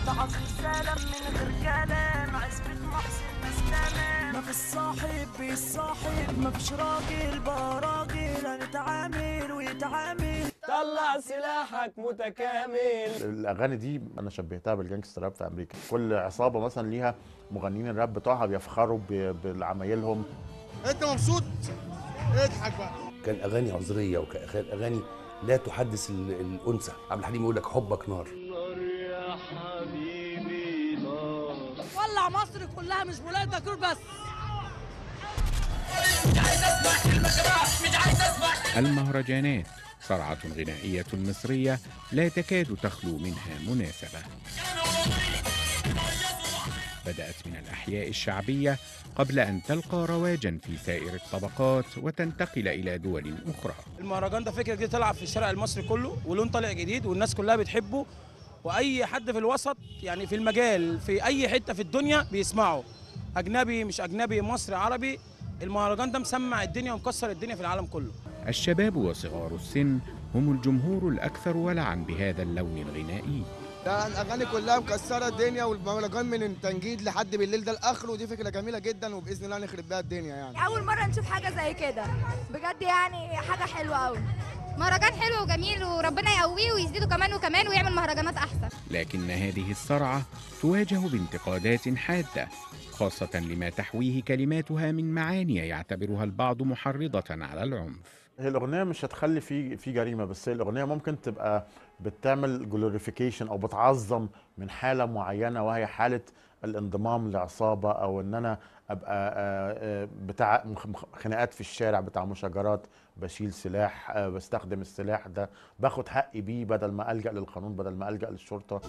تعطي سلام من غير كلام عزبة محسن مسلمة ما في الصاحب بالصاحب ما فيش راجل براجل هنتعامل ويتعامل طلع سلاحك متكامل الاغاني دي انا شبهتها بالجانجستر راب في امريكا كل عصابه مثلا ليها مغنيين الراب بتوعها بيفخروا ب- بعمايلهم انت مبسوط اضحك بقى كان اغاني عذريه وكان اغاني لا تحدث ال- الانثى عبد الحليم يقول لك حبك نار ولع مصر كلها مش ولايه دكتور بس المهرجانات صرعة غنائية مصرية لا تكاد تخلو منها مناسبة بدأت من الأحياء الشعبية قبل أن تلقى رواجا في سائر الطبقات وتنتقل إلى دول أخرى المهرجان ده فكره جديده تلعب في الشارع المصري كله ولون طالع جديد والناس كلها بتحبه واي حد في الوسط يعني في المجال في اي حته في الدنيا بيسمعه اجنبي مش اجنبي مصري عربي المهرجان ده مسمع الدنيا ومكسر الدنيا في العالم كله الشباب وصغار السن هم الجمهور الأكثر ولعا بهذا اللون الغنائي ده الاغاني كلها مكسره الدنيا والمهرجان من التنجيد لحد بالليل ده لاخره ودي فكره جميله جدا وباذن الله نخرب بيها الدنيا يعني اول مره نشوف حاجه زي كده بجد يعني حاجه حلوه قوي مهرجان حلو وجميل وربنا يقويه ويزيده كمان وكمان ويعمل مهرجانات احسن لكن هذه الصرعة تواجه بانتقادات حادة خاصة لما تحويه كلماتها من معاني يعتبرها البعض محرضة على العنف هي الاغنيه مش هتخلي في في جريمه بس هي الاغنيه ممكن تبقى بتعمل جلوريفيكيشن او بتعظم من حاله معينه وهي حاله الانضمام لعصابه او ان انا ابقى آه، آه، بتاع مخ- مخ- خناقات في الشارع بتاع مشاجرات بشيل سلاح آه، بستخدم السلاح ده باخد حقي بيه بدل ما الجا للقانون بدل ما الجا للشرطه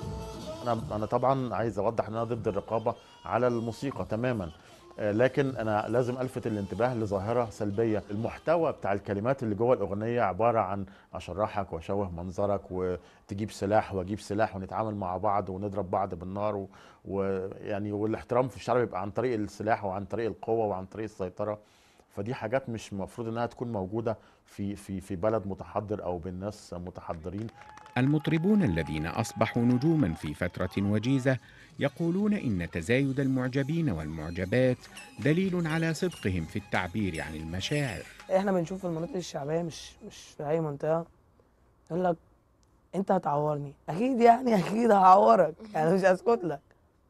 انا انا طبعا عايز اوضح ان انا ضد الرقابه على الموسيقى تماما آه، لكن انا لازم الفت الانتباه لظاهره سلبيه المحتوى بتاع الكلمات اللي جوه الاغنيه عباره عن اشرحك واشوه منظرك وتجيب سلاح واجيب سلاح ونتعامل مع بعض ونضرب بعض بالنار و- ويعني والاحترام في الشارع بيبقى عن طريق السلاح وعن طريق القوه وعن طريق السيطره فدي حاجات مش المفروض انها تكون موجوده في في في بلد متحضر او بين ناس متحضرين المطربون الذين أصبحوا نجوما في فترة وجيزة يقولون إن تزايد المعجبين والمعجبات دليل على صدقهم في التعبير عن المشاعر احنا بنشوف في المناطق الشعبيه مش مش في اي منطقه يقول لك انت هتعورني اكيد يعني اكيد هعورك يعني مش هسكت لك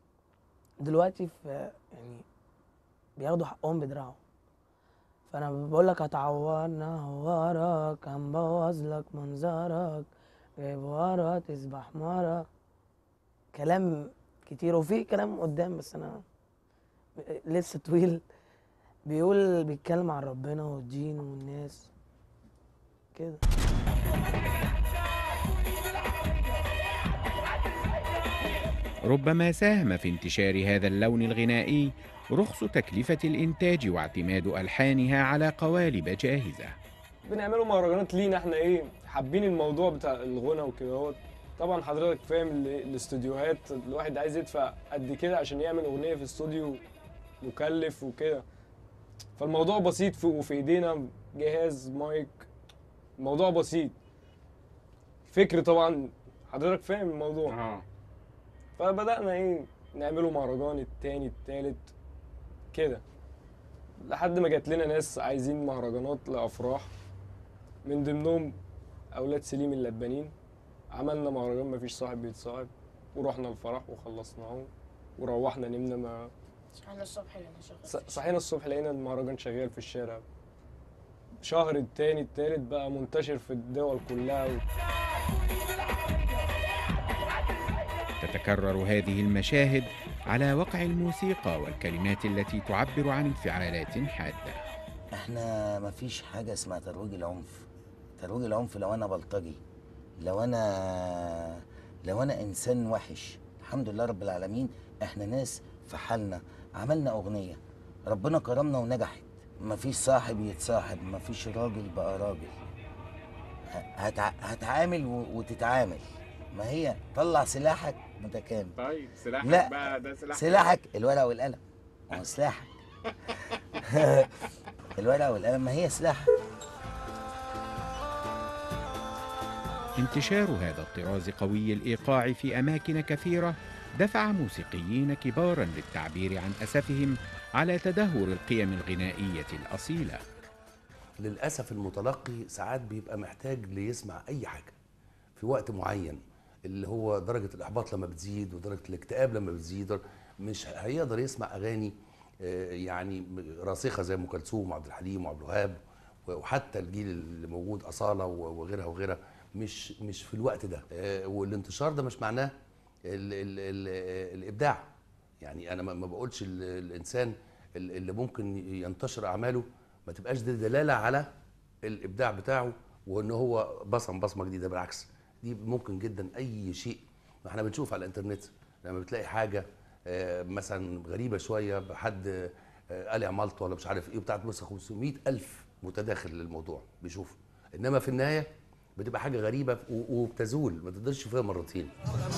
دلوقتي في يعني بياخدوا حقهم بدراعهم فانا بقول لك هتعورنا هعورك هنبوظ لك منظرك جايب ورا تسبح مرة كلام كتير وفي كلام قدام بس انا لسه طويل بيقول بيتكلم عن ربنا والدين والناس كده ربما ساهم في انتشار هذا اللون الغنائي رخص تكلفة الإنتاج واعتماد ألحانها على قوالب جاهزة بنعملوا مهرجانات لينا احنا ايه حابين الموضوع بتاع الغنى وكده اهوت طبعا حضرتك فاهم ال- الاستوديوهات الواحد عايز يدفع قد كده عشان يعمل اغنيه في استوديو مكلف وكده فالموضوع بسيط في وفي ايدينا جهاز مايك الموضوع بسيط فكر طبعا حضرتك فاهم الموضوع آه. فبدأنا ايه نعمله مهرجان التاني التالت كده لحد ما جات لنا ناس عايزين مهرجانات لأفراح من ضمنهم أولاد سليم اللبانين عملنا مهرجان مفيش صاحب بيتصاحب ورحنا الفرح وخلصناه وروحنا نمنا ما صحينا الصبح لقينا شغال ص- صحينا الصبح لقينا المهرجان شغال في الشارع شهر التاني التالت بقى منتشر في الدول كلها و... تتكرر هذه المشاهد على وقع الموسيقى والكلمات التي تعبر عن انفعالات حادة احنا مفيش حاجة اسمها ترويج العنف ترويج العنف لو انا بلطجي لو انا لو انا انسان وحش الحمد لله رب العالمين احنا ناس في حالنا عملنا اغنية ربنا كرمنا ونجحت مفيش صاحب يتصاحب مفيش راجل بقى راجل ه- هتع... هتعامل و... وتتعامل ما هي طلع سلاحك متكامل طيب سلاحك لا بقى ده سلاح سلاحك الورقة والقلم ما هو سلاحك الورقة والقلم ما هي سلاحك انتشار هذا الطراز قوي الإيقاع في أماكن كثيرة دفع موسيقيين كبارا للتعبير عن أسفهم على تدهور القيم الغنائية الأصيلة للاسف المتلقي ساعات بيبقى محتاج ليسمع اي حاجه في وقت معين اللي هو درجه الاحباط لما بتزيد ودرجه الاكتئاب لما بتزيد مش هيقدر يسمع اغاني آه، يعني راسخه زي ام كلثوم وعبد الحليم وعبد الوهاب وحتى الجيل اللي موجود اصاله وغيرها وغيرها مش مش في الوقت ده آه، والانتشار ده مش معناه ال ال ال الابداع يعني انا ما ما بقولش ال- الانسان ال- اللي ممكن ينتشر اعماله ما تبقاش دي دلاله على الابداع بتاعه وان هو بصم بصمه جديده بالعكس دي ممكن جدا اي شيء ما احنا بنشوف على الانترنت لما بتلاقي حاجه آه، مثلا غريبه شويه بحد آه، قلع مالطه ولا مش عارف ايه بتاعت مثلا 500 الف متداخل للموضوع بيشوف انما في النهايه بتبقى حاجه غريبه و- وبتزول ما تقدرش تشوفها مرتين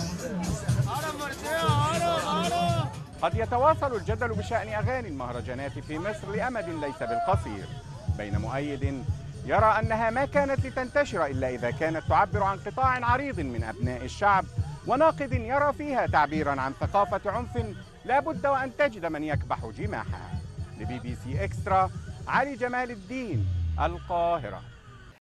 قد يتواصل الجدل بشأن أغاني المهرجانات في مصر لأمد ليس بالقصير بين مؤيد يرى أنها ما كانت لتنتشر إلا إذا كانت تعبر عن قطاع عريض من أبناء الشعب وناقد يرى فيها تعبيرا عن ثقافة عنف لا بد وأن تجد من يكبح جماحها لبي بي سي إكسترا علي جمال الدين القاهرة